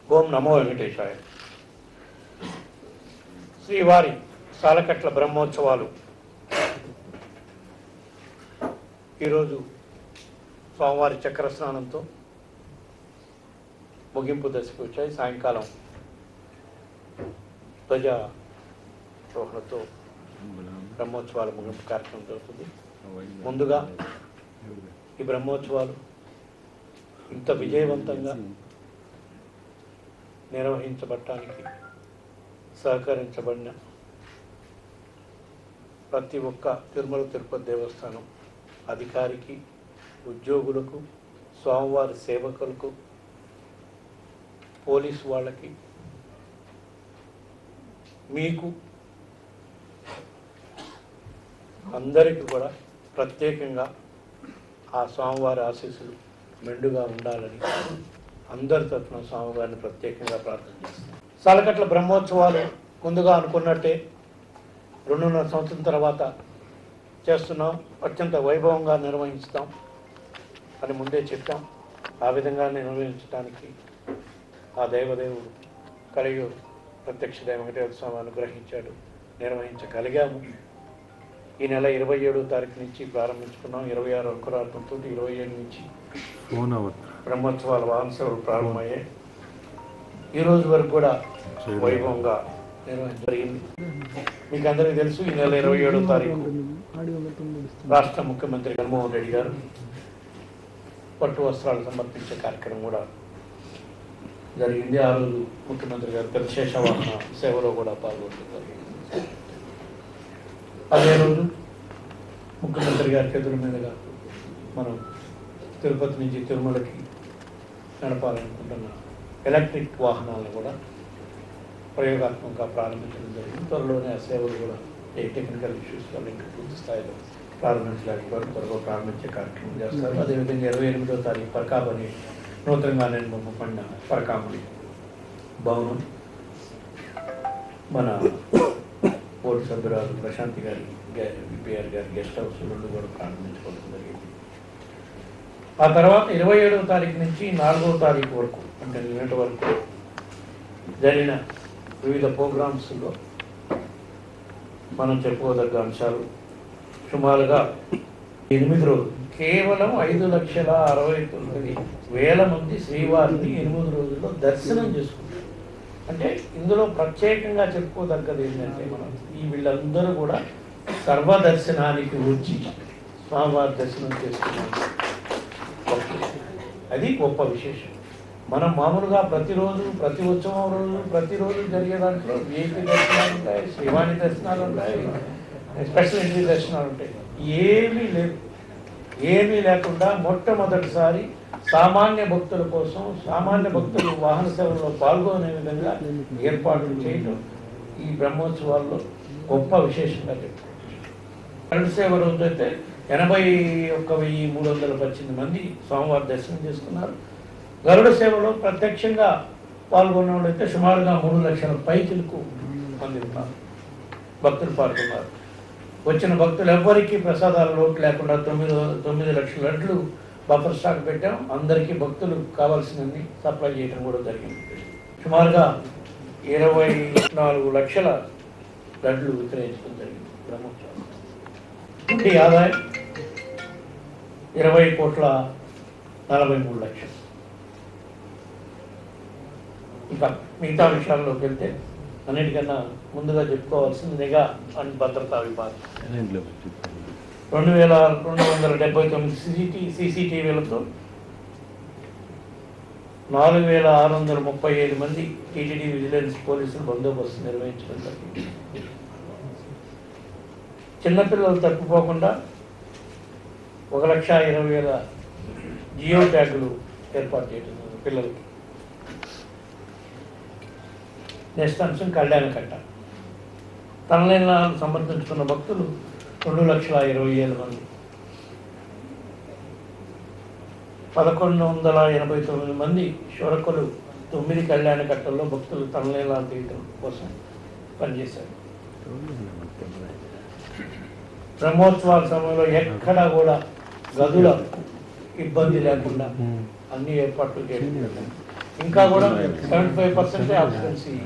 ఓం నమో వెంకటేశాయ శ్రీవారి సాలకట్ల బ్రహ్మోత్సవాలు ఈరోజు స్వామివారి చక్ర స్నానంతో ముగింపు దశకు వచ్చాయి సాయంకాలం ధ్వజ రోహణతో బ్రహ్మోత్సవాల ముగింపు కార్యక్రమం జరుగుతుంది ముందుగా ఈ బ్రహ్మోత్సవాలు ఇంత విజయవంతంగా నిర్వహించబడటానికి సహకరించబడిన ప్రతి ఒక్క తిరుమల తిరుపతి దేవస్థానం అధికారికి ఉద్యోగులకు స్వామివారి సేవకులకు పోలీసు వాళ్ళకి మీకు అందరికీ కూడా ప్రత్యేకంగా ఆ స్వామివారి ఆశీస్సులు మెండుగా ఉండాలని అందరి తరఫున స్వామివారిని ప్రత్యేకంగా ప్రార్థన చేస్తాం సాలకట్ల బ్రహ్మోత్సవాలు ముందుగా అనుకున్నట్టే రెండున్నర సంవత్సరం తర్వాత చేస్తున్నాం అత్యంత వైభవంగా నిర్వహిస్తాం అని ముందే చెప్పాం ఆ విధంగా నిర్వహించడానికి ఆ దేవదేవుడు కలిగి ప్రత్యక్ష దైవ వెంకటేశ్వర స్వామి అనుగ్రహించాడు నిర్వహించగలిగాము ఈ నెల ఇరవై ఏడో తారీఖు నుంచి ప్రారంభించుకున్నాం ఇరవై ఆరు అంకురార్పంతో ఇరవై ఏడు నుంచి ఫోన్ అవర్ బ్రహ్మోత్సవాల వాహనసేవలు ప్రారంభమయ్యాయి ఈ రోజు వరకు కూడా వైభవంగా నిర్వహించ జరిగింది మీకు అందరికీ తెలుసు ఈ నెల ఇరవై ఏడో తారీఖు రాష్ట్ర ముఖ్యమంత్రి జగన్మోహన్ రెడ్డి గారు పట్టు వస్త్రాలు సమర్పించే కార్యక్రమం కూడా జరిగింది ఆ రోజు ముఖ్యమంత్రి గారు ప్రతిశేష వాహన సేవలో కూడా పాల్గొనడం జరిగింది అదే రోజు ముఖ్యమంత్రి గారి చేతుల మీదుగా మనం తిరుపతి నుంచి తిరుమలకి నడపాలనుకుంటున్న ఎలక్ట్రిక్ వాహనాలను కూడా ప్రయోగాత్మకంగా ప్రారంభించడం జరిగింది త్వరలోనే ఆ సేవలు కూడా ఏ టెక్నికల్ ఇష్యూస్ వల్ల ఇంకా పూర్తి స్థాయిలో ప్రారంభించడానికి వరకు త్వరగా ప్రారంభించే కార్యక్రమం చేస్తారు అదేవిధంగా ఇరవై ఎనిమిదో తారీఖు పరకాబ్ అని నూతనంగా నిర్మింపబడిన పరకాముడి భవనం మన బోర్డు సభ్యురాలు ప్రశాంతి గారి విపిఆర్ గారి గెస్ట్ హౌస్ రెండు కూడా ప్రారంభించుకోవడం జరిగింది ఆ తర్వాత ఇరవై ఏడవ తారీఖు నుంచి నాలుగవ తారీఖు వరకు అంటే నిన్నటి వరకు జరిగిన వివిధ ప్రోగ్రామ్స్లో మనం చెప్పుకోదగ్గ అంశాలు సుమారుగా ఎనిమిది రోజులు కేవలం ఐదు లక్షల అరవై తొమ్మిది వేల మంది శ్రీవారిని ఎనిమిది రోజుల్లో దర్శనం చేసుకుంటారు అంటే ఇందులో ప్రత్యేకంగా చెప్పుకోదగ్గది ఏంటంటే మనం ఈ వీళ్ళందరూ కూడా సర్వదర్శనానికి వచ్చి స్వామివారి దర్శనం చేసుకున్నారు అది గొప్ప విశేషం మనం మామూలుగా ప్రతిరోజు ప్రతి ఉత్సవం రోజు ప్రతిరోజు జరిగే దాంట్లో విఐపి దర్శనాలు ఉంటాయి శ్రీవాణి దర్శనాలు ఉంటాయి స్పెషల్ ఎంట్రీ దర్శనాలు ఉంటాయి ఏమీ లేదు ఏమీ లేకుండా మొట్టమొదటిసారి సామాన్య భక్తుల కోసం సామాన్య భక్తులు వాహన సేవలో పాల్గొనే విధంగా ఏర్పాట్లు చేయడం ఈ బ్రహ్మోత్సవాల్లో గొప్ప విశేషంగా చెప్పుకోవచ్చు కరెంట్ సేవ రోజు అయితే ఎనభై ఒక్క వెయ్యి మూడు వందల పద్దెనిమిది మంది స్వామివారి దర్శనం చేసుకున్నారు గరుడ సేవలో ప్రత్యక్షంగా పాల్గొన్న వాళ్ళు అయితే సుమారుగా మూడు లక్షల పైచిలకు మంది ఉన్నారు భక్తులు పాల్గొన్నారు వచ్చిన భక్తులు ఎవ్వరికీ ప్రసాదాల లోటు లేకుండా తొమ్మిది తొమ్మిది లక్షల లడ్లు బఫర్ స్టాక్ పెట్టాం అందరికీ భక్తులు కావాల్సినన్ని సప్లై చేయడం కూడా జరిగింది సుమారుగా ఇరవై నాలుగు లక్షల లడ్లు విక్రయించడం జరిగింది బ్రహ్మోత్సవం ఇంటి ఆదాయం ఇరవై కోట్ల నలభై మూడు లక్షలు ఇంకా మిగతా విషయాల్లోకి వెళ్తే అన్నిటికన్నా ముందుగా చెప్పుకోవాల్సింది నిఘా అండ్ భద్రతా విభాగం రెండు వేల రెండు వందల డెబ్బై తొమ్మిది సిసిటి సీసీటీవీలతో నాలుగు వేల ఆరు వందల ముప్పై ఐదు మంది టీటీడీ విజిలెన్స్ పోలీసులు బందోబస్తు నిర్వహించడం జరిగింది చిన్నపిల్లలు తప్పిపోకుండా ఒక లక్ష ఇరవై వేల జియో ట్యాగులు ఏర్పాటు చేయడం జరిగింది పిల్లలకి నెక్స్ట్ అంశం కళ్యాణ కట్ట తనలేనాలను సమర్థించుకున్న భక్తులు రెండు లక్షల ఇరవై ఏడు మంది పదకొండు వందల ఎనభై తొమ్మిది మంది శురకులు తొమ్మిది కళ్యాణ కట్టల్లో భక్తులు తనలేనాలు తీయటం కోసం పనిచేశారు బ్రహ్మోత్సవాల సమయంలో ఎక్కడా కూడా గదుల ఇబ్బంది లేకుండా అన్ని ఏర్పాట్లు చేయడం జరిగింది. ఇంకా కూడా సెవెంటీ ఫైవ్ పర్సెంట్ ఆక్యుపెన్సీ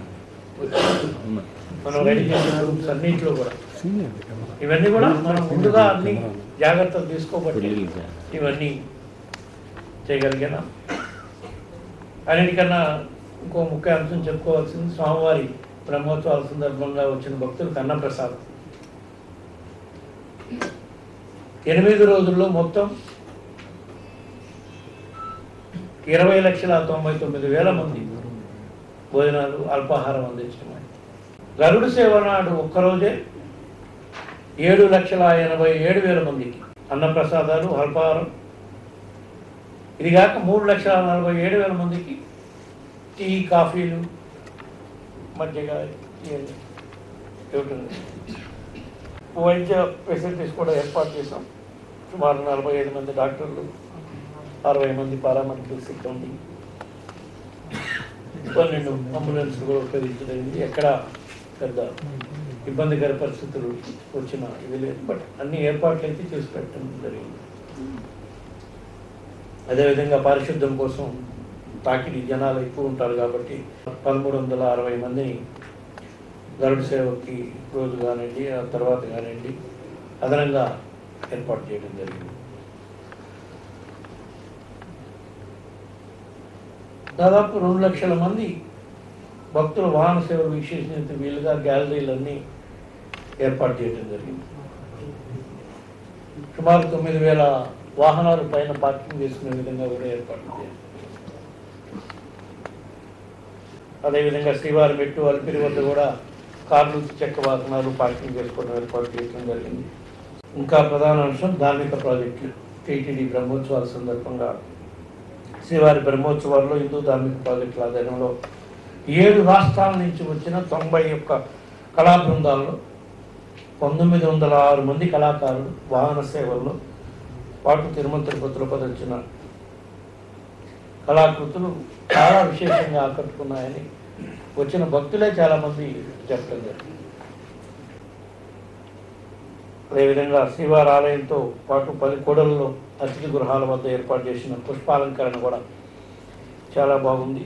మనం రెడీ చేసిన రూమ్స్ అన్నింటిలో కూడా ఇవన్నీ కూడా మనం ముందుగా అన్ని జాగ్రత్తలు తీసుకోబట్టి ఇవన్నీ చేయగలిగినా అన్నిటికన్నా ఇంకో ముఖ్య అంశం చెప్పుకోవాల్సింది స్వామివారి బ్రహ్మోత్సవాల సందర్భంగా వచ్చిన భక్తులకు అన్నప్రసాదం ఎనిమిది రోజుల్లో మొత్తం ఇరవై లక్షల తొంభై తొమ్మిది వేల మంది భోజనాలు అల్పాహారం అందించడం గరుడు సేవ నాడు ఒక్కరోజే ఏడు లక్షల ఎనభై ఏడు వేల మందికి అన్నప్రసాదాలు అల్పాహారం ఇది కాక మూడు లక్షల నలభై ఏడు వేల మందికి టీ కాఫీలు మజ్జిగ ఇవన్నీ ఇవ్వటం వైద్య ఫెసిలిటీస్ కూడా ఏర్పాటు చేసాం సుమారు నలభై ఐదు మంది డాక్టర్లు అరవై మంది పారామెడికల్ సిబ్బంది పన్నెండు అంబులెన్స్ కూడా ఉపయోగించడం ఎక్కడ పెద్ద ఇబ్బందికర పరిస్థితులు వచ్చిన ఇది లేదు బట్ అన్ని ఏర్పాట్లు అయితే చేసి పెట్టడం జరిగింది అదేవిధంగా పారిశుద్ధ్యం కోసం తాకిడి జనాలు ఎక్కువ ఉంటారు కాబట్టి పదమూడు వందల అరవై మందిని గరుడు సేవకి రోజు కానివ్వండి ఆ తర్వాత కానివ్వండి అదనంగా ఏర్పాటు చేయడం జరిగింది దాదాపు రెండు లక్షల మంది భక్తుల వాహన సేవలు వీక్షించినంత వీలుగా గ్యాలరీలన్నీ ఏర్పాటు చేయడం జరిగింది సుమారు తొమ్మిది వేల వాహనాలు పైన పార్కింగ్ చేసుకునే విధంగా కూడా ఏర్పాటు చేయాలి అదేవిధంగా శ్రీవారి మెట్టు అలిపిరి వద్ద కూడా కార్లు చెక్క వాహనాలు పార్కింగ్ చేసుకోవడం ఏర్పాటు చేయడం జరిగింది ఇంకా ప్రధాన అంశం ధార్మిక ప్రాజెక్టులు టీటీడీ బ్రహ్మోత్సవాల సందర్భంగా శ్రీవారి బ్రహ్మోత్సవాల్లో హిందూ ధార్మిక ప్రాజెక్టుల ఆధ్వర్యంలో ఏడు రాష్ట్రాల నుంచి వచ్చిన తొంభై ఒక్క కళా బృందాల్లో పంతొమ్మిది వందల ఆరు మంది కళాకారులు వాహన సేవల్లో పాటు తిరుమల తిరుపతిలో ప్రదర్శన కళాకృతులు చాలా విశేషంగా ఆకట్టుకున్నాయని వచ్చిన భక్తులే చాలా మంది చెప్పడం జరిగింది అదేవిధంగా శ్రీవారి ఆలయంతో పాటు పది కూడలలో అతిథి గృహాల వద్ద ఏర్పాటు చేసిన పుష్పాలంకరణ కూడా చాలా బాగుంది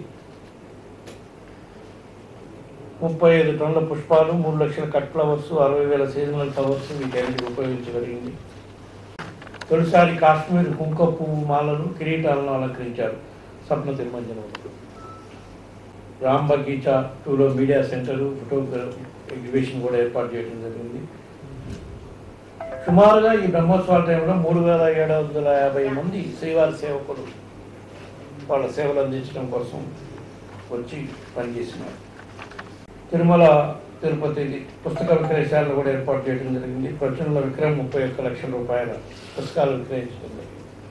ముప్పై ఐదు టన్నుల పుష్పాలు మూడు లక్షల కట్ ఫ్లవర్స్ అరవై వేల సీజనల్ ఫ్లవర్స్ వీటన్నిటికి ఉపయోగించగలిగింది తొలిసారి కాశ్మీర్ కుంక పువ్వు మాలలు కిరీటాలను అలంకరించారు స్వప్న తిరుమంజనంలో రామ్ బగీచా టూలో మీడియా సెంటర్ ఫోటోగ్రఫీ ఎగ్జిబిషన్ కూడా ఏర్పాటు చేయడం జరిగింది సుమారుగా ఈ బ్రహ్మోత్సవాల టైంలో మూడు వేల ఏడు వందల యాభై మంది శ్రీవారి సేవకులు వాళ్ళ సేవలు అందించడం కోసం వచ్చి పనిచేసినారు తిరుమల తిరుపతి పుస్తక విక్రయశాలను కూడా ఏర్పాటు చేయడం జరిగింది ప్రచురణల విక్రయం ముప్పై ఒక్క లక్షల రూపాయల పుస్తకాలు విక్రయించడం జరిగింది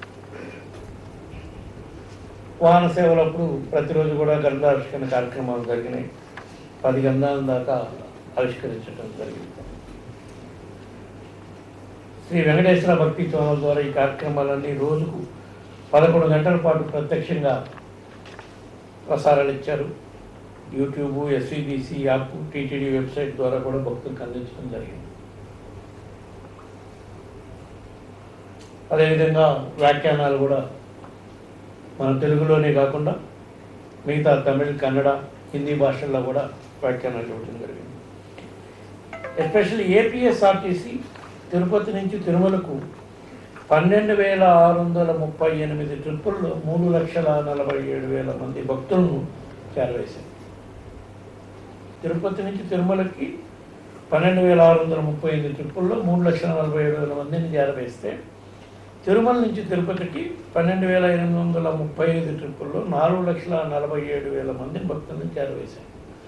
వాహన సేవలప్పుడు ప్రతిరోజు కూడా గంధావిష్కరణ కార్యక్రమాలు జరిగినాయి పది గంధాల దాకా ఆవిష్కరించడం జరిగింది శ్రీ వెంకటేశ్వర భక్తి ఛానల్ ద్వారా ఈ కార్యక్రమాలన్నీ రోజుకు పదకొండు గంటల పాటు ప్రత్యక్షంగా ప్రసారాలు ఇచ్చారు YouTube SVBC app TTD website ద్వారా కూడా భక్తులకు అందించడం జరిగింది అదేవిధంగా వ్యాఖ్యానాలు కూడా మన తెలుగులోనే కాకుండా మిగతా తమిళ్ కన్నడ హిందీ భాషల్లో కూడా వ్యాఖ్యానాలు ఇవ్వడం జరిగింది ఎస్పెషల్లీ ఏపీఎస్ఆర్టీసీ తిరుపతి నుంచి తిరుమలకు పన్నెండు వేల ఆరు వందల ముప్పై ఎనిమిది ట్రిప్పుల్లో మూడు లక్షల నలభై ఏడు వేల మంది భక్తులను చేరవేశారు తిరుపతి నుంచి తిరుమలకి పన్నెండు వేల ఆరు వందల ముప్పై ఎనిమిది ట్రిప్పుల్లో మూడు లక్షల నలభై ఏడు వేల మందిని చేరవేస్తే తిరుమల నుంచి తిరుపతికి పన్నెండు వేల ఎనిమిది వందల ముప్పై ఐదు ట్రిప్పుల్లో నాలుగు లక్షల నలభై ఏడు వేల మందిని భక్తులను చేరవేశారు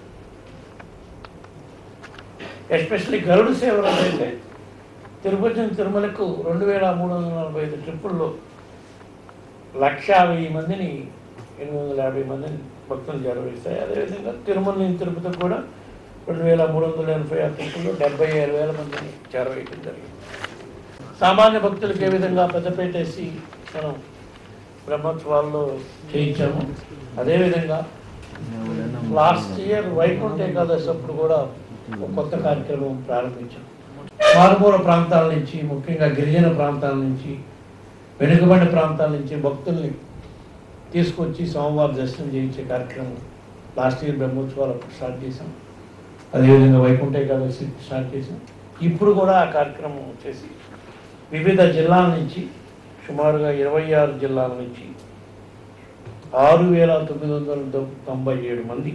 ఎస్పెషల్లీ గరుడు సేవలు అయితే తిరుపతి నుంచి తిరుమలకు రెండు వేల మూడు వందల నలభై ఐదు ట్రిప్పుల్లో లక్ష వెయ్యి మందిని ఎనిమిది వందల యాభై మందిని భక్తులు చేరవేస్తాయి అదేవిధంగా తిరుమల నుంచి తిరుపతికి కూడా రెండు వేల మూడు వందల ఎనభై ఆరు ట్రిప్పుల్లో డెబ్బై ఏడు వేల మందిని చేరవేయడం జరిగింది సామాన్య భక్తులకు ఏ విధంగా పెద్దపేట వేసి మనం బ్రహ్మోత్సవాల్లో చేయించాము అదేవిధంగా లాస్ట్ ఇయర్ వైకుంఠ ఏకాదశి అప్పుడు కూడా ఒక కొత్త కార్యక్రమం ప్రారంభించాం మారుమూల ప్రాంతాల నుంచి ముఖ్యంగా గిరిజన ప్రాంతాల నుంచి వెనుకబడిన ప్రాంతాల నుంచి భక్తుల్ని తీసుకొచ్చి సోమవారం దర్శనం చేయించే కార్యక్రమం లాస్ట్ ఇయర్ బ్రహ్మోత్సవాలు అప్పుడు స్టార్ట్ చేసాం అదేవిధంగా వైకుంఠ ఏకాదశి స్టార్ట్ చేసాం ఇప్పుడు కూడా ఆ కార్యక్రమం చేసి వివిధ జిల్లాల నుంచి సుమారుగా ఇరవై ఆరు జిల్లాల నుంచి ఆరు వేల తొమ్మిది వందల తొ- తొంభై ఏడు మంది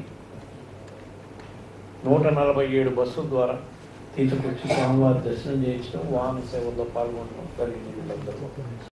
నూట నలభై ఏడు బస్సుల ద్వారా తీసుకొచ్చి స్వామివారి దర్శనం చేయించడం వాహన సేవల్లో పాల్గొనడం జరిగింది వీళ్ళందరూ